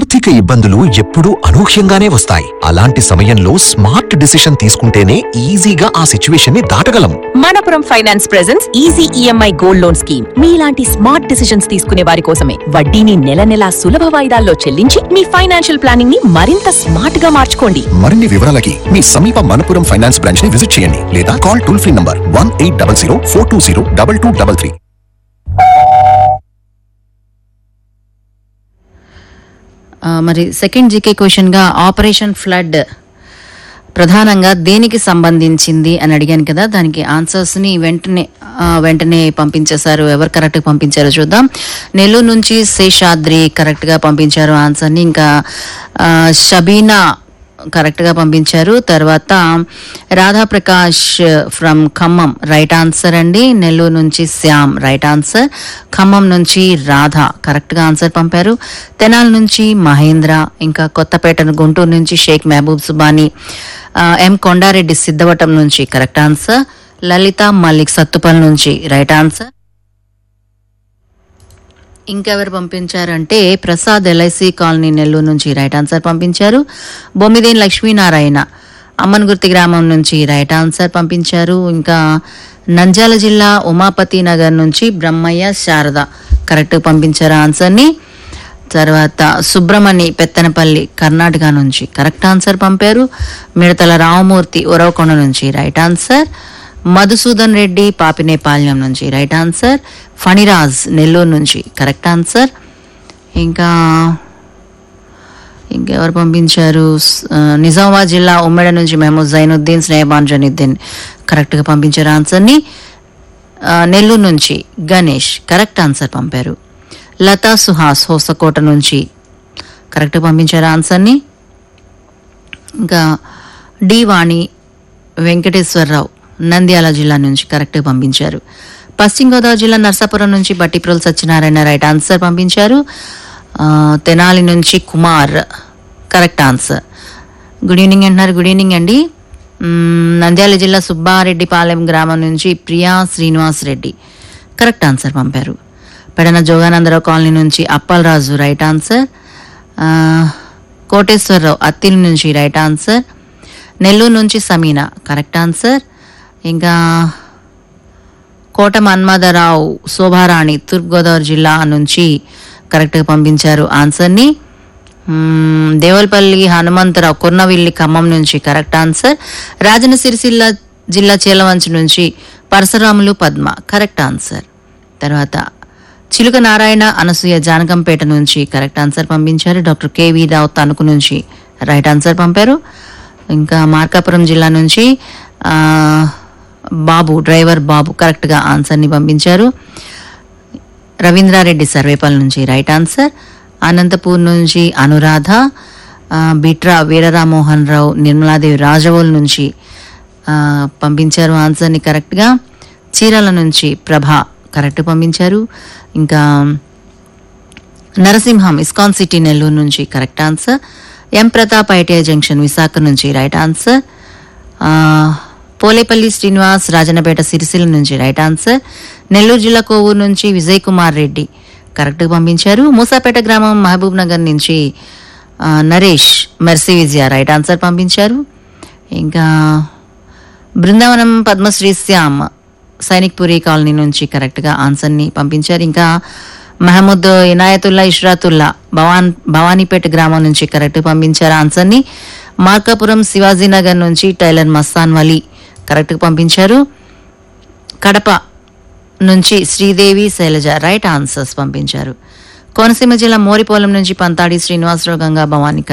ఆర్థిక ఇబ్బందులు ఎప్పుడూ అనూహ్యంగానే వస్తాయి అలాంటి సమయంలో స్మార్ట్ డిసిషన్ తీసుకుంటేనే ఈజీగా ఆ సిచ్యువేషన్ ని దాటగలం Manappuram finance presence easy EMI gold loan scheme మీలాంటి స్మార్ట్ డిసిషన్స్ తీసుకునే వారి కోసమే వడ్డీని నెల నెలా సులభ వాయిదాల్లో చెల్లించి మీ ఫైనాన్షియల్ ప్లానింగ్ ని మరింత స్మార్ట్ గా మార్చుకోండి మరిన్ని వివరాలకి మీ సమీప మనపురం ఫైనాన్స్ బ్రాంచ్ ని విజిట్ చేయండి లేదా call toll free number one eight double zero four two zero double two double three ఆ, మరి సెకండ్ జీకే క్వశ్చన్గా ఆపరేషన్ ఫ్లడ్ ప్రధానంగా దేనికి సంబంధించింది అని అడిగాను కదా దానికి ఆన్సర్స్ని వెంటనే ఆ, వెంటనే పంపించేశారు ఎవరు కరెక్ట్గా పంపించారో చూద్దాం నెల్లూరు నుంచి శేషాద్రి కరెక్ట్గా పంపించారు ఆన్సర్ని ఇంకా ఆ, షబీనా కరెక్ట్గా పంపించారు తర్వాత Radhaprakash from Khammam right answer అండి నెల్లూరు నుంచి శ్యామ్ రైట్ ఆన్సర్ ఖమ్మం నుంచి రాధ కరెక్ట్గా ఆన్సర్ పంపారు తెనాల నుంచి మహేంద్ర ఇంకా కొత్తపేట గుంటూరు నుంచి షేక్ మహబూబ్ సుబానీ ఆ, ఎం కొండారెడ్డి సిద్ధవటం నుంచి కరెక్ట్ ఆన్సర్ లలిత మల్లిక్ సత్తుపల్ నుంచి రైట్ ఆన్సర్ ఇంకెవరు పంపించారంటే ప్రసాద్ ఎల్ఐసి కాలనీ నెల్లూరు నుంచి రైట్ ఆన్సర్ పంపించారు బొమ్మిదేని లక్ష్మీనారాయణ అమ్మన్గుర్తి గ్రామం నుంచి రైట్ ఆన్సర్ పంపించారు ఇంకా నంద్యాల జిల్లా ఉమాపతి నగర్ నుంచి బ్రహ్మయ్య శారద కరెక్ట్ పంపించారు ఆన్సర్ని తర్వాత సుబ్రమణి పెత్తనపల్లి కర్ణాటక నుంచి కరెక్ట్ ఆన్సర్ పంపారు మిడతల రామమూర్తి ఉరవకొండ నుంచి రైట్ ఆన్సర్ మధుసూదన్ రెడ్డి పాపినేపాల్యం నుంచి రైట్ ఆన్సర్ ఫణిరాజ్ నెల్లూరు నుంచి కరెక్ట్ ఆన్సర్ ఇంకా ఇంకెవరు పంపించారు స్- ఆ, నిజామాబాద్ జిల్లా ఉమ్మడి నుంచి మేము జైనుద్దీన్ స్నేహబాన్ జనుద్దీన్ కరెక్ట్గా పంపించారు ఆన్సర్ని ఆ, నెల్లూరు నుంచి గణేష్ కరెక్ట్ ఆన్సర్ పంపారు లతా సుహాస్ హోసకోట నుంచి కరెక్ట్గా పంపించారు ఆన్సర్ని ఇంకా డి వాణి వెంకటేశ్వరరావు నంద్యాల జిల్లా నుంచి కరెక్ట్గా పంపించారు పశ్చిమ గోదావరి జిల్లా నర్సాపురం నుంచి బట్టిప్రోల్ సత్యనారాయణ రైట్ ఆన్సర్ పంపించారు ఆ, తెనాలి నుంచి Kumar correct answer good evening అంటున్నారు గుడ్ ఈవినింగ్ అండి మ్మ్, నంద్యాల జిల్లా సుబ్బారెడ్డిపాలెం గ్రామం నుంచి ప్రియా శ్రీనివాస్ రెడ్డి కరెక్ట్ ఆన్సర్ పంపారు పెడన జోగానందరావు కాలనీ నుంచి అప్పలరాజు రైట్ ఆన్సర్ ఆ, కోటేశ్వరరావు అత్తిలి నుంచి రైట్ ఆన్సర్ నెల్లూరు నుంచి సమీనా కరెక్ట్ ఆన్సర్ ఇంకా కోట మన్మథరావు శోభారాణి తూర్పుగోదావరి జిల్లా నుంచి కరెక్ట్గా పంపించారు ఆన్సర్ని మ్మ్, దేవలపల్లి హనుమంతరావు కొన్నవిల్లి ఖమ్మం నుంచి కరెక్ట్ ఆన్సర్ రాజన సిరిసిల్ల జిల్లా చీలవంచి నుంచి పరశురాములు పద్మ కరెక్ట్ ఆన్సర్ తర్వాత చిలుక నారాయణ అనసూయ జానకంపేట నుంచి కరెక్ట్ ఆన్సర్ పంపించారు డాక్టర్ కేవీ రావు తణుకు నుంచి రైట్ ఆన్సర్ పంపారు ఇంకా మార్కాపురం జిల్లా నుంచి ఆ, బాబు డ్రైవర్ బాబు కరెక్ట్గా ఆన్సర్ని పంపించారు రవీంద్రారెడ్డి సర్వేపల్లి నుంచి రైట్ ఆన్సర్ అనంతపూర్ నుంచి అనురాధ ఆ, బిట్రా వీరరామోహన్ రావు నిర్మలాదేవి రాజవోల్ నుంచి ఆ, పంపించారు ఆన్సర్ని కరెక్ట్గా చీరాల నుంచి ప్రభ కరెక్ట్ పంపించారు ఇంకా నరసింహం ఇస్కాన్ సిటీ నెల్లూరు నుంచి correct answer M Pratap ITI junction Visakha నుంచి రైట్ ఆన్సర్ ఆ, పోలేపల్లి శ్రీనివాస్ రాజన్నపేట సిరిసిల్ల నుంచి రైట్ ఆన్సర్ నెల్లూరు జిల్లా కోవూరు నుంచి విజయ్ కుమార్ రెడ్డి కరెక్ట్గా పంపించారు మూసాపేట గ్రామం మహబూబ్ నగర్ నుంచి ఆ, Naresh Mercy Vijaya right answer పంపించారు ఇంకా బృందావనం పద్మశ్రీ శ్యామ్ సైనిక్పురి కాలనీ నుంచి కరెక్ట్గా ఆన్సర్ని పంపించారు ఇంకా మహమూద్ ఇనాయతుల్లా ఇష్రాతుల్లా భవాన్ భవానీపేట గ్రామం నుంచి కరెక్ట్ పంపించారు ఆన్సర్ని మార్కాపురం శివాజీనగర్ నుంచి టైలర్ మస్తాన్ వలీ కరెక్ట్గా పంపించారు కడప నుంచి శ్రీదేవి శైలజ రైట్ ఆన్సర్స్ పంపించారు కోనసీమ జిల్లా మోరిపోలం నుంచి పంతాడి శ్రీనివాసరావు గంగా భవాని